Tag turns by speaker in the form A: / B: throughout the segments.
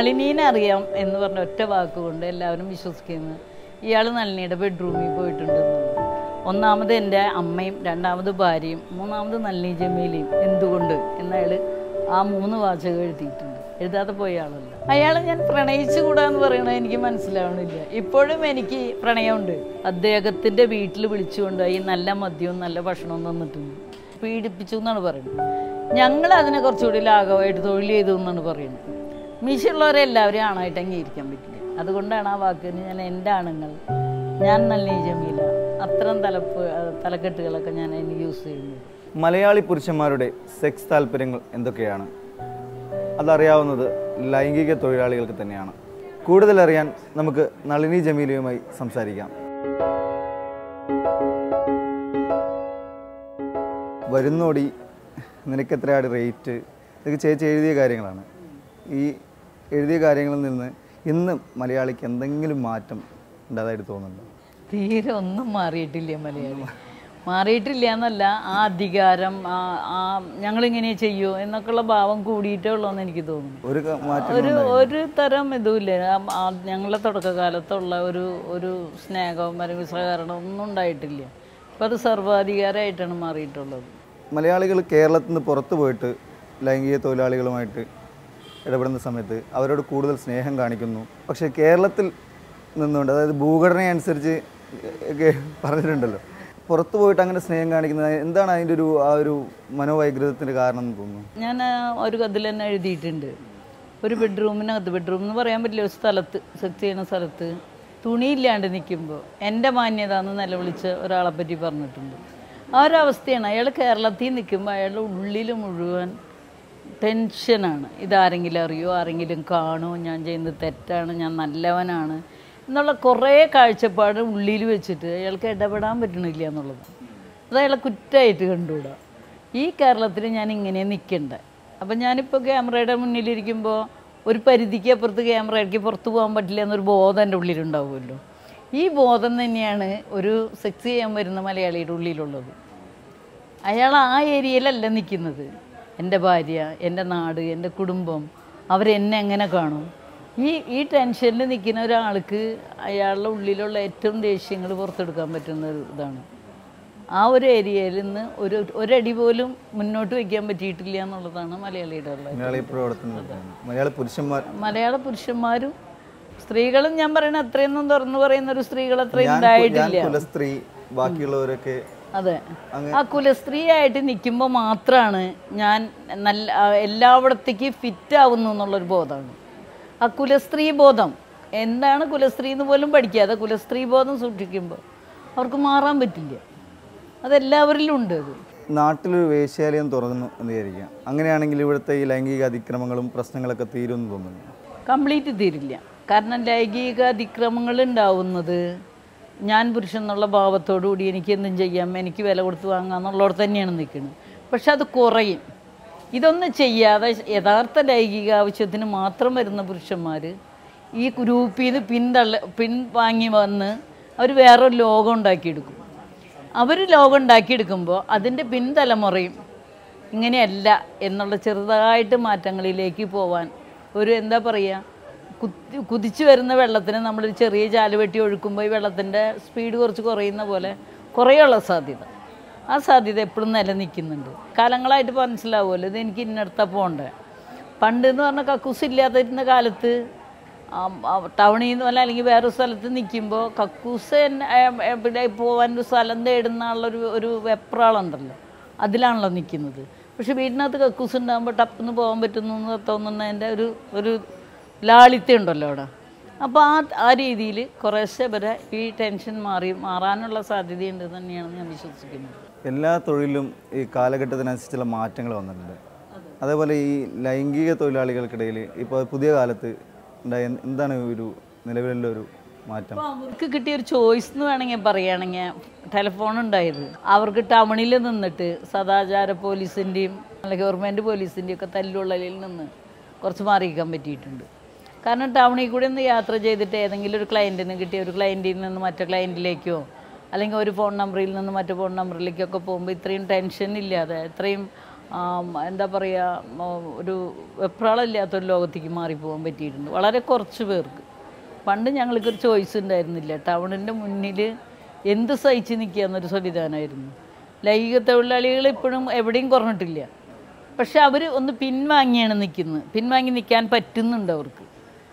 A: നളിനീനെ അറിയാം എന്ന് പറഞ്ഞ ഒറ്റ വാക്കുകൊണ്ട് എല്ലാവരും വിശ്വസിക്കുന്നു ഇയാൾ നളിനിയുടെ ബെഡ്റൂമിൽ പോയിട്ടുണ്ടെന്ന് ഒന്നാമത് എൻ്റെ അമ്മയും രണ്ടാമത് ഭാര്യയും മൂന്നാമത് നളിനി ജമീലയും എന്തുകൊണ്ട് എന്നയാൾ ആ മൂന്ന് വാചകം എഴുതിയിട്ടുണ്ട് എഴുതാതെ പോയ ആളല്ല അയാളെ ഞാൻ പ്രണയിച്ചുകൂടാന്ന് പറയണത് എനിക്ക് മനസ്സിലാവണില്ല ഇപ്പോഴും എനിക്ക് പ്രണയമുണ്ട് അദ്ദേഹത്തിൻ്റെ വീട്ടിൽ വിളിച്ചുകൊണ്ടുപോയി നല്ല മദ്യവും നല്ല ഭക്ഷണവും തന്നിട്ടുണ്ട് പീഡിപ്പിച്ചു എന്നാണ് പറയുന്നത് ഞങ്ങൾ അതിനെ കുറച്ചുകൂടി ലാഘവമായിട്ട് തൊഴിൽ ചെയ്തു എന്നാണ് പറയുന്നത് മീശുള്ളവരെല്ലാവരും ആണായിട്ട് അംഗീകരിക്കാൻ പറ്റില്ല അതുകൊണ്ടാണ് ആ വാക്കിന് ഞാൻ എൻ്റെ ആണുങ്ങൾ ഞാൻ നല്ല ജമീല അത്തരം തലപ്പ് തലക്കെട്ടുകളൊക്കെ ഞാൻ അതിന് യൂസ് ചെയ്യുന്നത്
B: മലയാളി പുരുഷന്മാരുടെ സെക്സ് താല്പര്യങ്ങൾ എന്തൊക്കെയാണ് അതറിയാവുന്നത് ലൈംഗിക തൊഴിലാളികൾക്ക് തന്നെയാണ് കൂടുതൽ അറിയാൻ നമുക്ക് നളിനി ജമീലയുമായി സംസാരിക്കാം വരുന്നോടി നിനക്ക് എത്രയാണ് റേറ്റ് ഇതൊക്കെ ചേച്ചി എഴുതിയ കാര്യങ്ങളാണ് ഈ എഴുതിയ കാര്യങ്ങളിൽ നിന്ന് ഇന്ന് മലയാളിക്ക് എന്തെങ്കിലും മാറ്റം ഉണ്ടായതായിട്ട് തോന്നുന്നുണ്ടോ
A: തീരെ ഒന്നും മാറിയിട്ടില്ല മലയാളി മാറിയിട്ടില്ല എന്നല്ല ആ അധികാരം ആ ആ ഞങ്ങളിങ്ങനെ ചെയ്യൂ എന്നൊക്കെയുള്ള ഭാവം കൂടിയിട്ടേ ഉള്ളൂ എന്ന് എനിക്ക് തോന്നുന്നു
B: ഒരു ക- മാറ്റം
A: ഒരു ഒരു തരം ഇതുമില്ല ആ- ആ ഞങ്ങളെ തുടക്കകാലത്തുള്ള ഒരു ഒരു സ്നേഹവും അല്ലെങ്കിൽ സഹകരണം ഒന്നും ഉണ്ടായിട്ടില്ല അപ്പം അത് സർവാധികാരമായിട്ടാണ് മാറിയിട്ടുള്ളത്
B: മലയാളികൾ കേരളത്തിൽ നിന്ന് പുറത്തു പോയിട്ട് ലൈംഗിക തൊഴിലാളികളുമായിട്ട് ഇടപെടുന്ന സമയത്ത് അവരോട് കൂടുതൽ സ്നേഹം കാണിക്കുന്നു പക്ഷേ കേരളത്തിൽ നിന്നുകൊണ്ട് അതായത് ഭൂഘടന അനുസരിച്ച് ഒക്കെ പറഞ്ഞിട്ടുണ്ടല്ലോ പുറത്തു പോയിട്ട് അങ്ങനെ സ്നേഹം കാണിക്കുന്നത് എന്താണ് അതിൻ്റെ ഒരു ആ ഒരു മനോവൈകൃതത്തിൻ്റെ കാരണം എന്ന് തോന്നുന്നു
A: ഞാൻ ആ, ഒരു കതിൽ തന്നെ എഴുതിയിട്ടുണ്ട് ഒരു ബെഡ്റൂമിനകത്ത് ബെഡ്റൂം എന്ന് പറയാൻ പറ്റില്ല ഒരു സ്ഥലത്ത് സെക്സ് ചെയ്യുന്ന സ്ഥലത്ത് തുണിയില്ലാണ്ട് നിൽക്കുമ്പോൾ എൻ്റെ മാന്യത എന്ന് നിലവിളിച്ച് ഒരാളെ പറ്റി പറഞ്ഞിട്ടുണ്ട് ആ ഒരു അവസ്ഥയാണ് അയാൾ കേരളത്തിൽ നിൽക്കുമ്പോൾ അയാളുടെ ഉള്ളിൽ മുഴുവൻ ടെൻഷനാണ് ഇതാരെങ്കിലും അറിയോ ആരെങ്കിലും കാണുമോ ഞാൻ ചെയ്യുന്നത് തെറ്റാണ് ഞാൻ നല്ലവനാണ് എന്നുള്ള കുറേ കാഴ്ചപ്പാട് ഉള്ളിൽ വെച്ചിട്ട് അയാൾക്ക് ഇടപെടാൻ പറ്റണില്ല എന്നുള്ളത് അത് അയാളെ കുറ്റമായിട്ട് കണ്ടുകൂടാ ഈ കേരളത്തിൽ ഞാൻ ഇങ്ങനെ നിൽക്കണ്ട അപ്പം ഞാനിപ്പോൾ ക്യാമറയുടെ മുന്നിലിരിക്കുമ്പോൾ ഒരു പരിധിക്ക് അപ്പുറത്ത് ക്യാമറയ്ക്ക് പുറത്ത് പോകാൻ പറ്റില്ല എന്നൊരു ബോധം എൻ്റെ ഉള്ളിലുണ്ടാവുമല്ലോ ഈ ബോധം തന്നെയാണ് ഒരു സെക്സ് ചെയ്യാൻ വരുന്ന മലയാളിയുടെ ഉള്ളിലുള്ളത് അയാൾ ആ ഏരിയയിലല്ല നിൽക്കുന്നത് എൻ്റെ ഭാര്യ എൻ്റെ നാട് എൻ്റെ കുടുംബം അവരെന്നെ എങ്ങനെ കാണും ഈ ഈ ടെൻഷനിൽ നിൽക്കുന്ന ഒരാൾക്ക് അയാളുടെ ഉള്ളിലുള്ള ഏറ്റവും ദേഷ്യങ്ങൾ പുറത്തെടുക്കാൻ പറ്റുന്ന ഒരു ഇതാണ് ആ ഒരു ഏരിയയിൽ നിന്ന് ഒരു ഒരടി പോലും മുന്നോട്ട് വയ്ക്കാൻ പറ്റിയിട്ടില്ല എന്നുള്ളതാണ് മലയാളിയുടെ ഉള്ളത്
B: മലയാളി പ്രവർത്തനം മലയാളി പുരുഷന്മാർ
A: മലയാള പുരുഷന്മാരും സ്ത്രീകളും ഞാൻ പറയുന്ന അത്രയൊന്നും തുറന്നു പറയുന്ന ഒരു സ്ത്രീകൾ അത്രയും
B: ഞാൻ
A: ഉണ്ടായിട്ടില്ല
B: കുലസ്ത്രീ ബാക്കിയുള്ളവരൊക്കെ
A: അതെ ആ കുലസ്ത്രീയായിട്ട് നിൽക്കുമ്പോൾ മാത്രമാണ് ഞാൻ നല്ല ആ, എല്ലായിടത്തേക്ക് ഫിറ്റ് ആവുന്നു എന്നുള്ളൊരു ബോധമാണ് ആ കുലസ്ത്രീ ബോധം എന്താണ് കുലസ്ത്രീ എന്ന് പോലും പഠിക്കാതെ കുലസ്ത്രീ ബോധം സൂക്ഷിക്കുമ്പോൾ അവർക്ക് മാറാൻ പറ്റില്ല അതെല്ലാവരിലും ഉണ്ട് അത്
B: നാട്ടിലൊരു വേശ്യാലയം തുറന്നു എന്ന് വിചാരിക്കുക അങ്ങനെയാണെങ്കിൽ ഇവിടുത്തെ ഈ ലൈംഗിക അതിക്രമങ്ങളും പ്രശ്നങ്ങളൊക്കെ തീരുമെന്ന് തോന്നുന്നു
A: കംപ്ലീറ്റ് തീരില്ല കാരണം ലൈംഗിക അതിക്രമങ്ങൾ ഉണ്ടാവുന്നത് ഞാൻ പുരുഷൻ എന്നുള്ള ഭാവത്തോടു കൂടി എനിക്ക് എന്തും ചെയ്യാം എനിക്ക് വില കൊടുത്ത് വാങ്ങാം എന്നുള്ളവിടെ തന്നെയാണ് നിൽക്കുന്നത് പക്ഷെ അത് കുറയും ഇതൊന്നും ചെയ്യാതെ യഥാർത്ഥ ലൈംഗിക ആവശ്യത്തിന് മാത്രം വരുന്ന പുരുഷന്മാർ ഈ ഗ്രൂപ്പിൽ നിന്ന് പിന്തള്ള പിൻവാങ്ങി വന്ന് അവർ വേറൊരു ലോകം ഉണ്ടാക്കിയെടുക്കും അവർ ലോകം ഉണ്ടാക്കിയെടുക്കുമ്പോൾ അതിൻ്റെ പിൻതലമുറയും ഇങ്ങനെയല്ല എന്നുള്ള ചെറുതായിട്ട് മാറ്റങ്ങളിലേക്ക് പോവാൻ ഒരു എന്താ പറയുക കുത്തി കുതിച്ചു വരുന്ന വെള്ളത്തിന് നമ്മൾ ചെറിയ ചാല് വെട്ടി ഒഴുക്കുമ്പോൾ ഈ വെള്ളത്തിൻ്റെ സ്പീഡ് കുറച്ച് കുറയുന്ന പോലെ കുറേയുള്ള സാധ്യത ആ സാധ്യത എപ്പോഴും നിലനിൽക്കുന്നുണ്ട് കാലങ്ങളായിട്ട് മനസ്സിലാവുമല്ലോ ഇത് എനിക്ക് ഇന്നടത്താ പോകണ്ടേ പണ്ട് എന്ന് പറഞ്ഞാൽ കക്കൂസ് ഇല്ലാതിരുന്ന കാലത്ത് ടൗണിൽ നിന്ന് അല്ല അല്ലെങ്കിൽ വേറെ സ്ഥലത്ത് നിൽക്കുമ്പോൾ കക്കൂസ് എന്നെ- ഏ- എവിടെ പോകാൻ ഒരു സ്ഥലം തേടുന്നുള്ള ഒരു വെപ്രാളുണ്ടല്ലോ അതിലാണല്ലോ നിൽക്കുന്നത് പക്ഷെ വീടിനകത്ത് കക്കൂസ് ഉണ്ടാകുമ്പോൾ ടപ്പെന്ന് പോകാൻ പറ്റുന്നു എന്ന് തോന്നുന്നതിൻ്റെ ഒരു ഒരു ലാളിത്യം ഉണ്ടല്ലോ അവിടെ അപ്പോൾ ആ ആ രീതിയിൽ കുറേശ്ശെ വരെ ഈ ടെൻഷൻ മാറി മാറാനുള്ള സാധ്യതയുണ്ട് തന്നെയാണ് ഞാൻ വിശ്വസിക്കുന്നത്
B: എല്ലാ തൊഴിലും ഈ കാലഘട്ടത്തിനനുസരിച്ചുള്ള മാറ്റങ്ങൾ വന്നിട്ടുണ്ട് അതേപോലെ ഈ ലൈംഗിക തൊഴിലാളികൾക്കിടയിൽ ഇപ്പോൾ പുതിയ കാലത്ത് ഉണ്ടായ എന്താണ് ഒരു നിലവിലുള്ള ഒരു മാറ്റം
A: അപ്പോൾ അവർക്ക് കിട്ടിയ ഒരു ചോയ്സ് എന്ന് വേണമെങ്കിൽ പറയുകയാണെങ്കിൽ ടെലിഫോൺ ഉണ്ടായത് അവർക്ക് ടൗണിൽ നിന്നിട്ട് സദാചാര പോലീസിൻ്റെയും അല്ലെങ്കിൽ ഗവൺമെൻറ് പോലീസിൻ്റെയും ഒക്കെ തല്ലുള്ളലിൽ നിന്ന് കുറച്ച് മാറിയിരിക്കാൻ പറ്റിയിട്ടുണ്ട് കാരണം ടൗണിൽ കൂടെ ഒന്ന് യാത്ര ചെയ്തിട്ട് ഏതെങ്കിലും ഒരു ക്ലയൻറ്റിന് കിട്ടിയ ഒരു ക്ലയൻറ്റിൽ നിന്ന് മറ്റേ ക്ലയൻറ്റിലേക്കോ അല്ലെങ്കിൽ ഒരു ഫോൺ നമ്പറിൽ നിന്ന് മറ്റു ഫോൺ നമ്പറിലേക്കൊക്കെ പോകുമ്പോൾ ഇത്രയും ടെൻഷൻ ഇല്ലാതെ ഇത്രയും ആം, എന്താ പറയുക ഒരു വെപ്രാളമില്ലാത്തൊരു ലോകത്തേക്ക് മാറിപ്പോകാൻ പറ്റിയിട്ടുണ്ട് വളരെ കുറച്ച് പേർക്ക് പണ്ട് ഞങ്ങൾക്കൊരു ചോയ്സ് ഉണ്ടായിരുന്നില്ല ടൗണിൻ്റെ മുന്നിൽ എന്ത് സഹിച്ച് നിൽക്കുക എന്നൊരു സംവിധാനമായിരുന്നു ലൈംഗിക തൊഴിലാളികൾ ഇപ്പോഴും എവിടെയും കുറഞ്ഞിട്ടില്ല പക്ഷെ അവർ ഒന്ന് പിൻവാങ്ങിയാണ് നിൽക്കുന്നത് പിൻവാങ്ങി നിൽക്കാൻ പറ്റുന്നുണ്ട് അവർക്ക്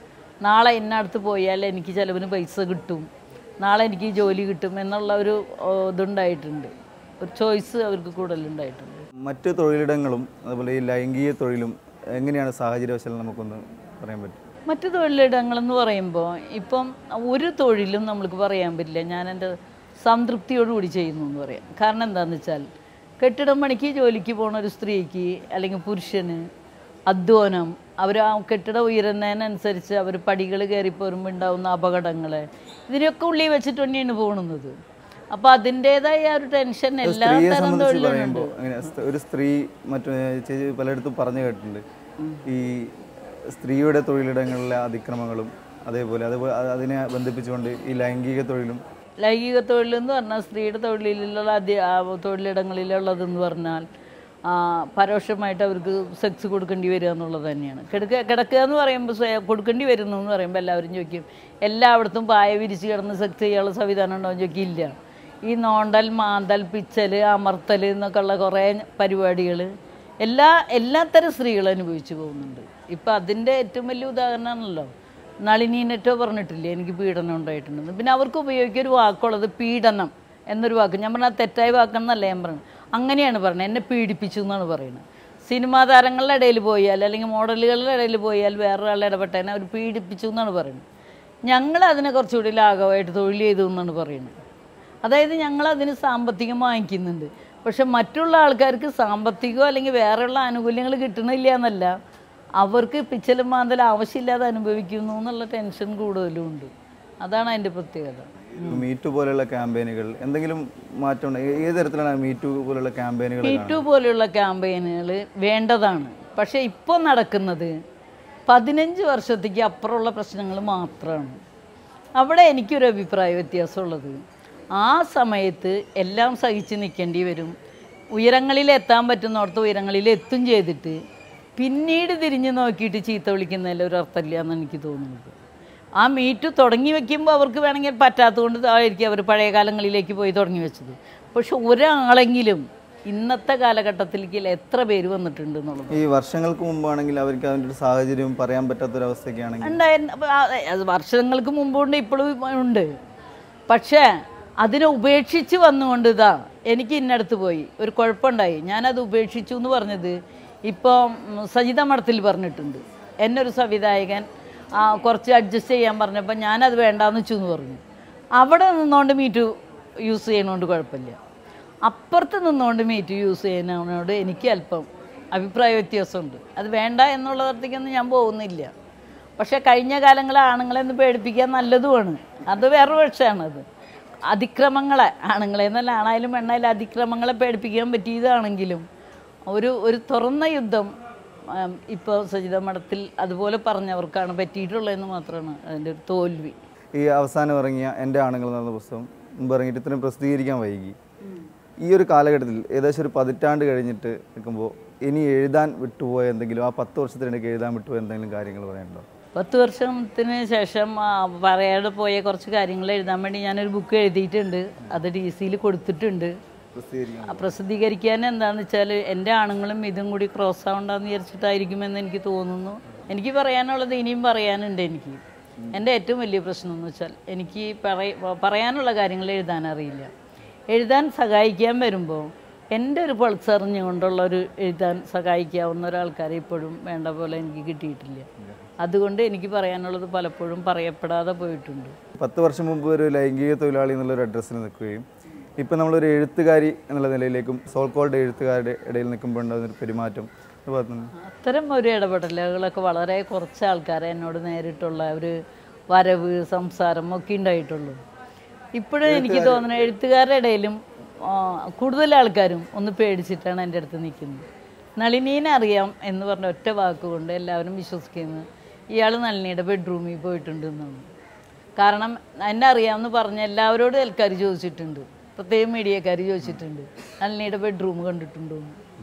A: നാളെ ഇന്നടുത്ത് പോയാൽ എനിക്ക് ചിലവിന് പൈസ കിട്ടും നാളെ എനിക്ക് ഈ ജോലി കിട്ടും എന്നുള്ള ഒരു ഓ, ഇതുണ്ടായിട്ടുണ്ട് ഒരു ചോയ്സ് അവർക്ക് കൂടുതലുണ്ടായിട്ടുണ്ട്
B: മറ്റ് തൊഴിലിടങ്ങളും അതുപോലെ ഈ ലൈംഗിക തൊഴിലും എങ്ങനെയാണ് സാഹചര്യവശാൽ നമുക്കൊന്ന് പറയാൻ പറ്റും
A: മറ്റു തൊഴിലിടങ്ങളെന്ന് പറയുമ്പോൾ ഇപ്പം ഒരു തൊഴിലും നമ്മൾക്ക് പറയാൻ പറ്റില്ല ഞാൻ എൻ്റെ സംതൃപ്തിയോടുകൂടി ചെയ്യുന്നു എന്ന് പറയാം കാരണം എന്താണെന്ന് വെച്ചാൽ കെട്ടിടം പണിക്ക് ജോലിക്ക് പോണ ഒരു സ്ത്രീക്ക് അല്ലെങ്കിൽ പുരുഷന് അധ്വാനം അവർ ആ കെട്ടിടം ഉയരുന്നതിനനുസരിച്ച് അവർ പടികൾ കയറി പോരുമ്പോൾ ഉണ്ടാകുന്ന അപകടങ്ങൾ ഇതിനൊക്കെ ഉള്ളിൽ വെച്ചിട്ട് തന്നെയാണ് പോകുന്നത് അപ്പോൾ അതിൻ്റേതായ ആ ഒരു ടെൻഷൻ എല്ലാ
B: സ്ത്രീയെ
A: തരം
B: സംബന്ധിച്ച്
A: തൊഴിലുകളുണ്ട്
B: പറയുമ്പോൾ അങ്ങനെ സ്ത- ഒരു സ്ത്രീ മറ്റു ചേച്ചി പലയിടത്തും പറഞ്ഞു കേട്ടിട്ടുണ്ട് ഈ സ്ത്രീയുടെ തൊഴിലിടങ്ങളിലെ അതിക്രമങ്ങളും അതേപോലെ അതുപോലെ അത് അതിനെ ബന്ധിപ്പിച്ചുകൊണ്ട് ഈ ലൈംഗിക തൊഴിലും
A: ലൈംഗിക തൊഴിലെന്ന് പറഞ്ഞാൽ സ്ത്രീയുടെ തൊഴിലിലുള്ള അതി ആ തൊഴിലിടങ്ങളിലുള്ളതെന്ന് പറഞ്ഞാൽ ആ, പരോക്ഷമായിട്ട് അവർക്ക് സെക്സ് കൊടുക്കേണ്ടി വരിക എന്നുള്ളത് തന്നെയാണ് കിടക്കുക കിടക്കുക എന്ന് പറയുമ്പോൾ സ്വയം കൊടുക്കേണ്ടി വരുന്നു എന്ന് പറയുമ്പോൾ എല്ലാവരും ചോദിക്കും എല്ലായിടത്തും പായ വിരിച്ച് കിടന്ന് സെക്സ് ചെയ്യാനുള്ള സംവിധാനം ഉണ്ടോ എന്ന് ചോദിക്കില്ല ഈ നോണ്ടൽ മാന്തൽ പിച്ചൽ അമർത്തൽ എന്നൊക്കെ ഉള്ള കുറേ പരിപാടികൾ എല്ലാ എല്ലാത്തരം സ്ത്രീകളും അനുഭവിച്ചു പോകുന്നുണ്ട് ഇപ്പം അതിൻ്റെ ഏറ്റവും വലിയ ഉദാഹരണമാണല്ലോ നളിനി നെറ്റോ പറഞ്ഞിട്ടില്ലേ എനിക്ക് പീഡനം ഉണ്ടായിട്ടുണ്ടെന്ന് പിന്നെ അവർക്ക് ഉപയോഗിക്കുക ഒരു വാക്കുള്ളത് പീഡനം എന്നൊരു വാക്ക് ഞാൻ പറഞ്ഞാൽ തെറ്റായ വാക്കെന്നല്ല ഞാൻ പറഞ്ഞു അങ്ങനെയാണ് പറഞ്ഞത് എന്നെ പീഡിപ്പിച്ചു എന്നാണ് പറയുന്നത് സിനിമാ താരങ്ങളുടെ ഇടയിൽ പോയാൽ അല്ലെങ്കിൽ മോഡലുകളുടെ ഇടയിൽ പോയാൽ വേറൊരാളെ ഇടപെട്ടതിനെ അവർ പീഡിപ്പിച്ചു എന്നാണ് പറയുന്നത് ഞങ്ങൾ അതിനെ കുറച്ചുകൂടി ലാഘവമായിട്ട് തൊഴിൽ ചെയ്തു എന്നാണ് പറയുന്നത് അതായത് ഞങ്ങൾ അതിന് സാമ്പത്തികം വാങ്ങിക്കുന്നുണ്ട് പക്ഷെ മറ്റുള്ള ആൾക്കാർക്ക് സാമ്പത്തികമോ അല്ലെങ്കിൽ വേറെയുള്ള ആനുകൂല്യങ്ങൾ കിട്ടണില്ല എന്നല്ല അവർക്ക് പിച്ചലും മാന്തലും ആവശ്യമില്ലാതെ അനുഭവിക്കുന്നു എന്നുള്ള ടെൻഷൻ കൂടുതലും ഉണ്ട് അതാണ് അതിൻ്റെ പ്രത്യേകത
B: മീറ്റു പോലെയുള്ള ക്യാമ്പയിനുകൾ എന്തെങ്കിലും മാറ്റം ഏത് തരത്തിലാണ് മീറ്റു പോലുള്ള ക്യാമ്പയിനുകൾ
A: മീറ്റു പോലെയുള്ള ക്യാമ്പയിനുകൾ വേണ്ടതാണ് പക്ഷേ ഇപ്പോൾ നടക്കുന്നത് പതിനഞ്ച് വർഷത്തേക്ക് അപ്പുറമുള്ള പ്രശ്നങ്ങൾ മാത്രമാണ് അവിടെ എനിക്കൊരു അഭിപ്രായ വ്യത്യാസമുള്ളത് ആ സമയത്ത് എല്ലാം സഹിച്ച് നിൽക്കേണ്ടി വരും ഉയരങ്ങളിൽ എത്താൻ പറ്റുന്നിടത്ത് ഉയരങ്ങളിൽ എത്തും ചെയ്തിട്ട് പിന്നീട് തിരിഞ്ഞ് നോക്കിയിട്ട് ചീത്ത വിളിക്കുന്നതിൽ ഒരു അർത്ഥമില്ല എന്നാണ് എനിക്ക് തോന്നുന്നത് ആ മീറ്റ് തുടങ്ങി വെക്കുമ്പോൾ അവർക്ക് വേണമെങ്കിൽ പറ്റാത്തതുകൊണ്ട് ആയിരിക്കും അവർ പഴയ കാലങ്ങളിലേക്ക് പോയി തുടങ്ങി വെച്ചത് പക്ഷെ ഒരാളെങ്കിലും ഇന്നത്തെ കാലഘട്ടത്തിലേക്ക് എത്ര പേര് വന്നിട്ടുണ്ട് എന്നുള്ളത്
B: ഈ വർഷങ്ങൾക്ക് മുമ്പാണെങ്കിൽ അവർക്ക് അതിൻ്റെ ഒരു സാഹചര്യം പറയാൻ പറ്റാത്തൊരവസ്ഥയൊക്കെ ആണെങ്കിൽ
A: ഉണ്ടായിരുന്നു അപ്പോൾ ആ- അത് വർഷങ്ങൾക്ക് മുമ്പുണ്ട് ഇപ്പോഴും ഉണ്ട് പക്ഷേ അതിനെ ഉപേക്ഷിച്ച് വന്നുകൊണ്ട് ഇതാ എനിക്ക് ഇന്നടുത്ത് പോയി ഒരു കുഴപ്പമുണ്ടായി ഞാനത് ഉപേക്ഷിച്ചു എന്ന് പറഞ്ഞത് ഇപ്പോൾ സജിത മഠത്തിൽ പറഞ്ഞിട്ടുണ്ട് എന്നൊരു സംവിധായകൻ ആ, കുറച്ച് അഡ്ജസ്റ്റ് ചെയ്യാൻ പറഞ്ഞപ്പോൾ ഞാനത് വേണ്ടാന്ന് വെച്ചു എന്ന് പറഞ്ഞു അവിടെ നിന്നുകൊണ്ട് മീറ്റു യൂസ് ചെയ്യണോണ്ട് കുഴപ്പമില്ല അപ്പുറത്ത് നിന്നുകൊണ്ട് മീറ്റ് യൂസ് ചെയ്യുന്നതിനോട് എനിക്ക് അല്പം അഭിപ്രായ വ്യത്യാസമുണ്ട് അത് വേണ്ട എന്നുള്ള തരത്തേക്കൊന്നും ഞാൻ പോകുന്നില്ല പക്ഷേ കഴിഞ്ഞ കാലങ്ങളിൽ ആണുങ്ങളെ ഒന്ന് പേടിപ്പിക്കാൻ നല്ലതുമാണ് അത് വേറെ പക്ഷമാണത് അതിക്രമങ്ങളെ ആണുങ്ങളെ എന്നല്ല ആണായാലും പെണ്ണായാലും അതിക്രമങ്ങളെ പേടിപ്പിക്കാൻ പറ്റിയതാണെങ്കിലും ഒരു ഒരു തുറന്ന യുദ്ധം ഇപ്പോൾ സജിത മഠത്തിൽ അതുപോലെ പറഞ്ഞവർക്കാണ് പറ്റിയിട്ടുള്ളതെന്ന് മാത്രമാണ് അതിൻ്റെ ഒരു തോൽവി
B: ഈ അവസാനം ഇറങ്ങിയ എൻ്റെ ആണുങ്ങൾ എന്ന പുസ്തകം മുമ്പ് ഇറങ്ങിയിട്ട് ഇത്രയും പ്രസിദ്ധീകരിക്കാൻ വൈകി ഈ ഒരു കാലഘട്ടത്തിൽ ഏകദേശം ഒരു പതിറ്റാണ്ട് കഴിഞ്ഞിട്ട് നിൽക്കുമ്പോൾ ഇനി എഴുതാൻ വിട്ടുപോയ എന്തെങ്കിലും ആ പത്ത് വർഷത്തിനിടയ്ക്ക് എഴുതാൻ വിട്ടുപോയ എന്തെങ്കിലും കാര്യങ്ങൾ പറയാനുണ്ടോ
A: പത്ത് വർഷത്തിന് ശേഷം ആ, പറയാതെ പോയ കുറച്ച് കാര്യങ്ങൾ എഴുതാൻ വേണ്ടി ഞാനൊരു ബുക്ക് എഴുതിയിട്ടുണ്ട് അത് ഡി സിയിൽ കൊടുത്തിട്ടുണ്ട്
B: പ്രസിദ്ധീകരിക്കാൻ
A: ആ, പ്രസിദ്ധീകരിക്കാൻ എന്താണെന്ന് വെച്ചാൽ എൻ്റെ ആണുങ്ങളും ഇതും കൂടി ക്രോസ് ആവണ്ടെന്ന് വിചാരിച്ചിട്ടായിരിക്കുമെന്ന് എനിക്ക് തോന്നുന്നു എനിക്ക് പറയാനുള്ളത് ഇനിയും പറയാനുണ്ട് എനിക്ക് എൻ്റെ ഏറ്റവും വലിയ പ്രശ്നം എന്ന് വെച്ചാൽ എനിക്ക് പറയ പറയാനുള്ള കാര്യങ്ങൾ എഴുതാൻ അറിയില്ല എഴുതാൻ സഹായിക്കാൻ വരുമ്പോൾ എൻ്റെ ഒരു പൾസ് അറിഞ്ഞുകൊണ്ടുള്ള ഒരു എഴുതാൻ സഹായിക്കാവുന്ന ഒരാൾക്കാരെ ഇപ്പോഴും വേണ്ട പോലെ എനിക്ക് കിട്ടിയിട്ടില്ല അതുകൊണ്ട് എനിക്ക് പറയാനുള്ളത് പലപ്പോഴും പറയപ്പെടാതെ പോയിട്ടുണ്ട്
B: പത്ത് വർഷം മുമ്പ് ഒരു ലൈംഗിക തൊഴിലാളി എന്നുള്ളൊരു അഡ്രസ്സിൽ നിൽക്കുകയും ഇപ്പം നമ്മളൊരു എഴുത്തുകാരി എന്നുള്ള നിലയിലേക്കും സോൾ കോൾഡ് എഴുത്തുകാരുടെ ഇടയിൽ നിൽക്കുമ്പോൾ ഉണ്ടാകുന്ന ഒരു പെരുമാറ്റം അത് ഭാഗത്തുനിന്ന്
A: അത്തരം ഒരു ഇടപെടലുകളൊക്കെ വളരെ കുറച്ച് ആൾക്കാരെ എന്നോട് നേരിട്ടുള്ള ഒരു വരവ് സംസാരം ഒക്കെ ഉണ്ടായിട്ടുള്ളൂ ഇപ്പോഴും എനിക്ക് തോന്നുന്നു എഴുത്തുകാരുടെ ഇടയിലും ആ, കൂടുതൽ ആൾക്കാരും ഒന്ന് പേടിച്ചിട്ടാണ് എൻ്റെ അടുത്ത് നിൽക്കുന്നത് നളിനീനെ അറിയാം എന്ന് പറഞ്ഞ ഒറ്റ വാക്കുകൊണ്ട് എല്ലാവരും വിശ്വസിക്കുന്നത് ഇയാൾ നളിനിയുടെ ബെഡ്റൂമിൽ പോയിട്ടുണ്ട് എന്നാണ് കാരണം എന്നെ അറിയാമെന്ന് പറഞ്ഞ എല്ലാവരോടും ആൾക്കാർ ചോദിച്ചിട്ടുണ്ട് പ്രത്യേകം മീഡിയക്കാർ ചോദിച്ചിട്ടുണ്ട് നളിനിയുടെ ബെഡ്റൂം കണ്ടിട്ടുണ്ടോ എന്ന്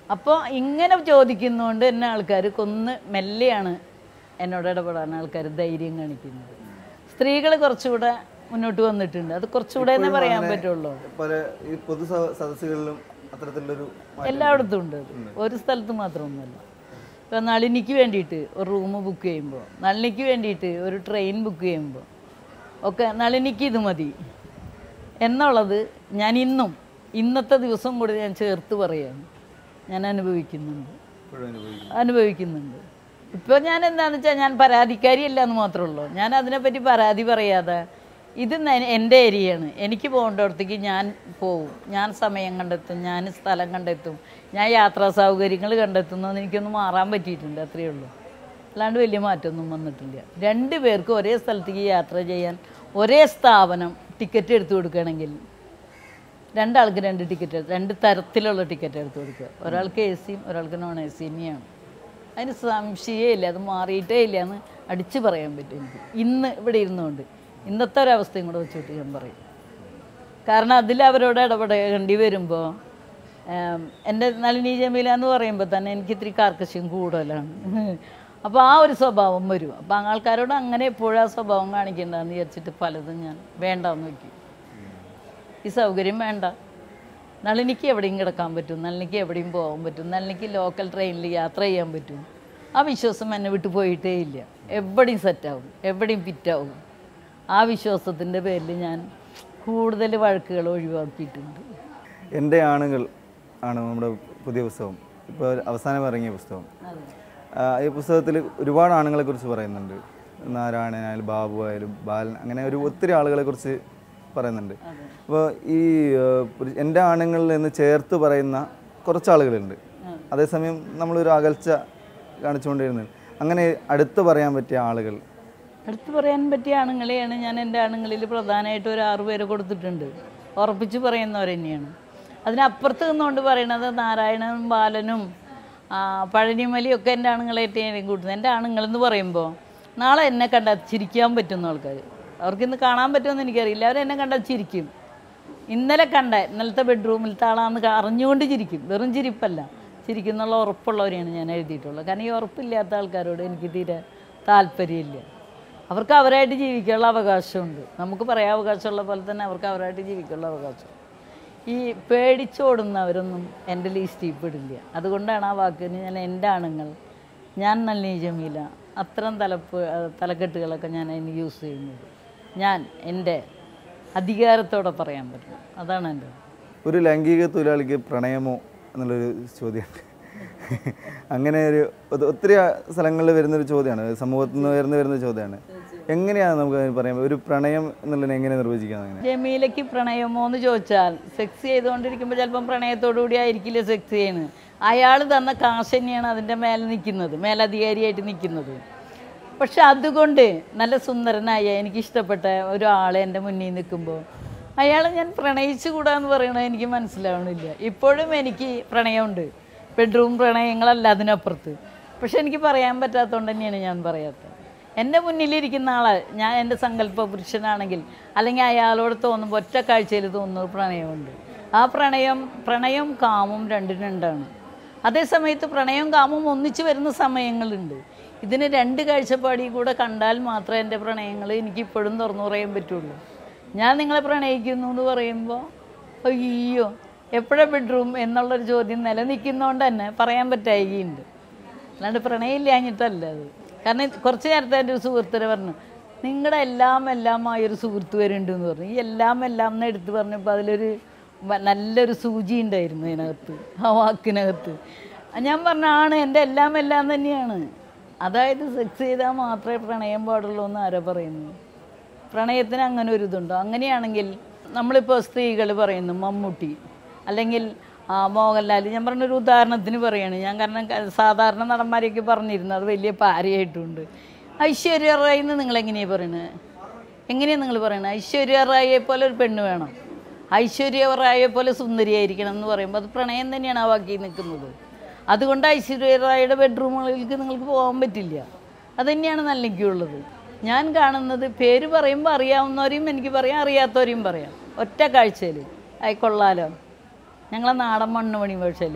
A: അപ്പോൾ ഇങ്ങനെ ചോദിക്കുന്നതുകൊണ്ട് എന്നെ ആൾക്കാർ കൊന്ന് മെല്ലെയാണ് എന്നോട് ഇടപെടാൻ ആൾക്കാർ ധൈര്യം കാണിക്കുന്നത് സ്ത്രീകൾ കുറച്ചുകൂടെ മുന്നോട്ട് വന്നിട്ടുണ്ട് അത് കുറച്ചുകൂടെ എന്നേ പറയാൻ പറ്റുള്ളൂ
B: പല ഈ പൊതു സ- സദസ്സുകളിലും അത്തരത്തിലുള്ളൊരു മാറ്റം
A: എല്ലായിടത്തും ഉണ്ട് അത് ഒരു സ്ഥലത്ത് മാത്രമൊന്നുമല്ല ഇപ്പം നളിനിക്ക് വേണ്ടിയിട്ട് ഒരു റൂം ബുക്ക് ചെയ്യുമ്പോൾ നളിനിക്ക് വേണ്ടിയിട്ട് ഒരു ട്രെയിൻ ബുക്ക് ചെയ്യുമ്പോൾ ഒക്കെ നളിനിക്ക് ഇത് മതി എന്നുള്ളത് ഞാൻ ഇന്നും ഇന്നത്തെ ദിവസം കൂടി ഞാൻ ചേർത്ത് പറയുകയാണ് ഞാൻ അനുഭവിക്കുന്നുണ്ട്
B: ഇപ്പോഴും അനുഭവിക്കുന്നു
A: അനുഭവിക്കുന്നുണ്ട് ഇപ്പോൾ ഞാൻ എന്താണെന്ന് വെച്ചാൽ ഞാൻ പരാതിക്കാരിയല്ല എന്ന് മാത്രമേ ഉള്ളൂ ഞാൻ അതിനെപ്പറ്റി പരാതി പറയാതെ ഇത് ന- എൻ്റെ ഏരിയയാണ് എനിക്ക് പോകേണ്ടടത്തേക്ക് ഞാൻ പോവും ഞാൻ സമയം കണ്ടെത്തും ഞാൻ സ്ഥലം കണ്ടെത്തും ഞാൻ യാത്രാ സൗകര്യങ്ങൾ കണ്ടെത്തുന്നത് എനിക്കൊന്ന് മാറാൻ പറ്റിയിട്ടുണ്ട് അത്രയേ ഉള്ളൂ അല്ലാണ്ട് വലിയ മാറ്റമൊന്നും വന്നിട്ടില്ല രണ്ട് പേർക്ക് ഒരേ സ്ഥലത്തേക്ക് യാത്ര ചെയ്യാൻ ഒരേ സ്ഥാപനം ടിക്കറ്റ് എടുത്തു കൊടുക്കുകയാണെങ്കിൽ രണ്ടാൾക്ക് രണ്ട് ടിക്കറ്റ് രണ്ട് തരത്തിലുള്ള ടിക്കറ്റ് എടുത്ത് കൊടുക്കുക ഒരാൾക്ക് എ സിയും ഒരാൾക്ക് നോൺ എ സി തന്നെയാണ് അതിന് സംശയമേ ഇല്ല അത് മാറിയിട്ടേ ഇല്ല എന്ന് അടിച്ച് പറയാൻ പറ്റും എനിക്ക് ഇന്ന് ഇവിടെ ഇരുന്നുകൊണ്ട് ഇന്നത്തെ ഒരവസ്ഥയും കൂടെ വെച്ചിട്ട് ഞാൻ പറയും കാരണം അതിൽ അവരോട് ഇടപെടേണ്ടി വരുമ്പോൾ എൻ്റെ നളിനി ജമീല എന്ന് പറയുമ്പോൾ തന്നെ എനിക്ക് ഇത്തിരി കാർക്കശ്യം കൂടുതലാണ് അപ്പോൾ ആ ഒരു സ്വഭാവം വരും അപ്പോൾ ആൾക്കാരോട് അങ്ങനെ എപ്പോഴും ആ സ്വഭാവം കാണിക്കേണ്ടതെന്ന് വിചാരിച്ചിട്ട് പലതും ഞാൻ വേണ്ടാന്ന് വയ്ക്കും ഈ സൗകര്യം വേണ്ട നളിനിക്ക് എവിടെയും കിടക്കാൻ പറ്റും നളിനിക്ക് എവിടെയും പോകാൻ പറ്റും നളിനിക്ക് ലോക്കൽ ട്രെയിനിൽ യാത്ര ചെയ്യാൻ പറ്റും ആ വിശ്വാസം എന്നെ വിട്ടു പോയിട്ടേ ഇല്ല എവിടെയും സെറ്റാവും എവിടെയും ഫിറ്റാവും ആ വിശ്വാസത്തിൻ്റെ പേരിൽ ഞാൻ കൂടുതൽ വഴക്കുകൾ ഒഴിവാക്കിയിട്ടുണ്ട്
B: എൻ്റെ ആണുങ്ങൾ ആണ് നമ്മുടെ പുതിയ പുസ്തകം ഇപ്പോൾ അവസാനം ഇറങ്ങിയ പുസ്തകം ആ, ഈ പുസ്തകത്തിൽ ഒരുപാട് ആണുങ്ങളെ കുറിച്ച് പറയുന്നുണ്ട് നാരായണനായാലും ബാബു ആയാലും ബാലൻ അങ്ങനെ ഒരു ഒത്തിരി ആളുകളെ കുറിച്ച് പറയുന്നുണ്ട് അപ്പോൾ ഈ ആ, പുരു- എൻ്റെ ആണുങ്ങളിൽ നിന്ന് ചേർത്ത് പറയുന്ന കുറച്ച് ആളുകളുണ്ട് അതേസമയം നമ്മളൊരു അകൽച്ച കാണിച്ചുകൊണ്ടിരുന്നത് അങ്ങനെ അടുത്ത് പറയാൻ പറ്റിയ ആളുകൾ
A: അടുത്ത് പറയാൻ പറ്റിയ ആണുങ്ങളെയാണ് ഞാൻ എൻ്റെ ആണുങ്ങളിൽ പ്രധാനമായിട്ട് ഒരു ആറ് പേര് കൊടുത്തിട്ടുണ്ട് ഉറപ്പിച്ച് പറയുന്നവർ തന്നെയാണ് അതിനപ്പുറത്ത് നിന്നുകൊണ്ട് പറയണത് നാരായണനും ബാലനും ആ, പഴനിമലിയൊക്കെ എൻ്റെ ആണുങ്ങളായിട്ട് ഞാൻ കൂട്ടുന്നത് എൻ്റെ ആണുങ്ങളെന്ന് പറയുമ്പോൾ നാളെ എന്നെ കണ്ടാൽ ചിരിക്കാൻ പറ്റുന്ന ആൾക്കാർ അവർക്കിന്ന് കാണാൻ പറ്റുമെന്ന് എനിക്കറിയില്ല അവരെന്നെ കണ്ടാൽ ചിരിക്കും ഇന്നലെ കണ്ട ഇന്നലത്തെ ബെഡ്റൂമിലത്തെ ആളാന്ന് ക- അറിഞ്ഞുകൊണ്ട് ചിരിക്കും വെറും ചിരിപ്പല്ല ചിരിക്കുന്നുള്ള ഉറപ്പുള്ളവരെയാണ് ഞാൻ എഴുതിയിട്ടുള്ളത് കാരണം ഈ ഉറപ്പില്ലാത്ത ആൾക്കാരോട് എനിക്ക് തീരെ താല്പര്യമില്ല അവർക്ക് അവരായിട്ട് ജീവിക്കാനുള്ള അവകാശമുണ്ട് നമുക്ക് പറയാൻ അവകാശമുള്ള പോലെ തന്നെ അവർക്ക് അവരായിട്ട് ജീവിക്കാനുള്ള അവകാശം ഈ പേടിച്ചോടുന്നവരൊന്നും എൻ്റെ ലിസ്റ്റിൽ പെടില്ല അതുകൊണ്ടാണ് ആ വാക്കിന് ഞാൻ എൻ്റെ ആണുങ്ങൾ ഞാൻ നല്ലി ജമീല അത്തരം തലപ്പ് തലക്കെട്ടുകളൊക്കെ ഞാൻ അതിന് യൂസ് ചെയ്യുന്നത് ഞാൻ എൻ്റെ അധികാരത്തോടെ പറയാൻ പറ്റും അതാണ് എൻ്റെ
B: ഒരു ലൈംഗിക തൊഴിലാളിക്ക് പ്രണയമോ എന്നുള്ളൊരു ചോദ്യമുണ്ട് അങ്ങനെ ഒരു ഒ- ഒത്തിരി സ്ഥലങ്ങളിൽ വരുന്നൊരു ചോദ്യമാണ് സമൂഹത്തിൽ നിന്ന് ഉയർന്നു വരുന്ന ചോദ്യമാണ് എങ്ങനെയാണ് നമുക്ക് അതിന് പറയാൻ ഒരു പ്രണയം എന്നുള്ളതിനെ എങ്ങനെ നിർവചിക്കാം അങ്ങനെ
A: ജമീലയ്ക്ക് പ്രണയമോ എന്ന് ചോദിച്ചാൽ സെക്സ് ചെയ്തുകൊണ്ടിരിക്കുമ്പോൾ ചിലപ്പം പ്രണയത്തോടു കൂടി ആയിരിക്കില്ല സെക്സ് ചെയ്യുന്നത് അയാൾ തന്ന കാശ് തന്നെയാണ് അതിൻ്റെ മേലെ നിൽക്കുന്നത് മേലധികാരിയായിട്ട് നിൽക്കുന്നത് പക്ഷെ അതുകൊണ്ട് നല്ല സുന്ദരനായ എനിക്കിഷ്ടപ്പെട്ട ഒരാളെ എൻ്റെ മുന്നിൽ നിൽക്കുമ്പോൾ അയാളെ ഞാൻ പ്രണയിച്ചുകൂടാന്ന് പറയണത് എനിക്ക് മനസ്സിലാവണില്ല ഇപ്പോഴും എനിക്ക് പ്രണയമുണ്ട് ബെഡ്റൂം പ്രണയങ്ങളല്ല അതിനപ്പുറത്ത് പക്ഷെ എനിക്ക് പറയാൻ പറ്റാത്തതുകൊണ്ട് തന്നെയാണ് ഞാൻ പറയാത്തത് എൻ്റെ മുന്നിലിരിക്കുന്ന ആളെ ഞാൻ എൻ്റെ സങ്കല്പ പുരുഷനാണെങ്കിൽ അല്ലെങ്കിൽ അയാളോട് തോന്നുമ്പോൾ ഒറ്റ കാഴ്ചയിൽ തോന്നുന്ന ഒരു പ്രണയമുണ്ട് ആ പ്രണയം പ്രണയം കാമും രണ്ടും രണ്ടാണ് അതേ സമയത്ത് പ്രണയവും കാമും ഒന്നിച്ചു വരുന്ന സമയങ്ങളുണ്ട് ഇതിന് രണ്ട് കാഴ്ചപ്പാടിൽ കൂടെ കണ്ടാൽ മാത്രമേ എൻ്റെ പ്രണയങ്ങൾ എനിക്ക് ഇപ്പോഴും തുറന്നു പറയാൻ പറ്റുള്ളൂ ഞാൻ നിങ്ങളെ പ്രണയിക്കുന്നു എന്ന് പറയുമ്പോൾ അയ്യോ എപ്പോഴാണ് ബെഡ്റൂം എന്നുള്ളൊരു ചോദ്യം നിലനിൽക്കുന്നതുകൊണ്ട് തന്നെ പറയാൻ പറ്റായികയുണ്ട് അല്ലാണ്ട് പ്രണയമില്ലാഞ്ഞിട്ടല്ല അത് കാരണം ഇത് കുറച്ച് നേരത്തെ എൻ്റെ ഒരു സുഹൃത്തിനെ പറഞ്ഞു നിങ്ങളുടെ എല്ലാം എല്ലാമായ ഒരു സുഹൃത്ത് വരുന്നുണ്ട് എന്ന് പറഞ്ഞു ഈ എല്ലാം എല്ലാം എന്ന് എടുത്ത് പറഞ്ഞപ്പോൾ അതിലൊരു വ- നല്ലൊരു സൂചി ഉണ്ടായിരുന്നു അതിനകത്ത് ആ വാക്കിനകത്ത് ഞാൻ പറഞ്ഞ ആണ് എൻ്റെ എല്ലാം എല്ലാം തന്നെയാണ് അതായത് സെക്സ് ചെയ്താൽ മാത്രമേ പ്രണയം പാടുള്ളൂ എന്ന് ആരാ പറയുന്നത് പ്രണയത്തിന് അങ്ങനെ ഒരു ഇതുണ്ടോ അങ്ങനെയാണെങ്കിൽ നമ്മളിപ്പോൾ സ്ത്രീകൾ പറയുന്നു മമ്മൂട്ടി അല്ലെങ്കിൽ ആ, മോഹൻലാൽ ഞാൻ പറഞ്ഞൊരു ഉദാഹരണത്തിന് പറയാണ് ഞാൻ കാരണം ക- സാധാരണ നടന്മാരെയൊക്കെ പറഞ്ഞിരുന്നു അത് വലിയ പാരയായിട്ടുണ്ട് ഐശ്വര്യ റായി എന്ന് നിങ്ങൾ എങ്ങനെയാണ് പറയണത് എങ്ങനെയാണ് നിങ്ങൾ പറയണത് ഐശ്വര്യ റായിയെ പോലെ ഒരു പെണ്ണ് വേണം ഐശ്വര്യ റായിയെ പോലെ സുന്ദരിയായിരിക്കണം എന്ന് പറയുമ്പോൾ അത് പ്രണയം തന്നെയാണ് ആ വാക്കി നിൽക്കുന്നത് അതുകൊണ്ട് ഐശ്വര്യ റായിയുടെ ബെഡ്റൂമുകളിലേക്ക് നിങ്ങൾക്ക് പോകാൻ പറ്റില്ല അതുതന്നെയാണ് നല്ലെനിക്കുള്ളത് ഞാൻ കാണുന്നത് പേര് പറയുമ്പോൾ അറിയാവുന്നവരെയും എനിക്ക് പറയാം അറിയാത്തവരെയും പറയാം ഒറ്റ കാഴ്ചയിൽ ആയി കൊള്ളാലോ ഞങ്ങളെ നാടൻ മണ്ണ് പണി ഭാഷയിൽ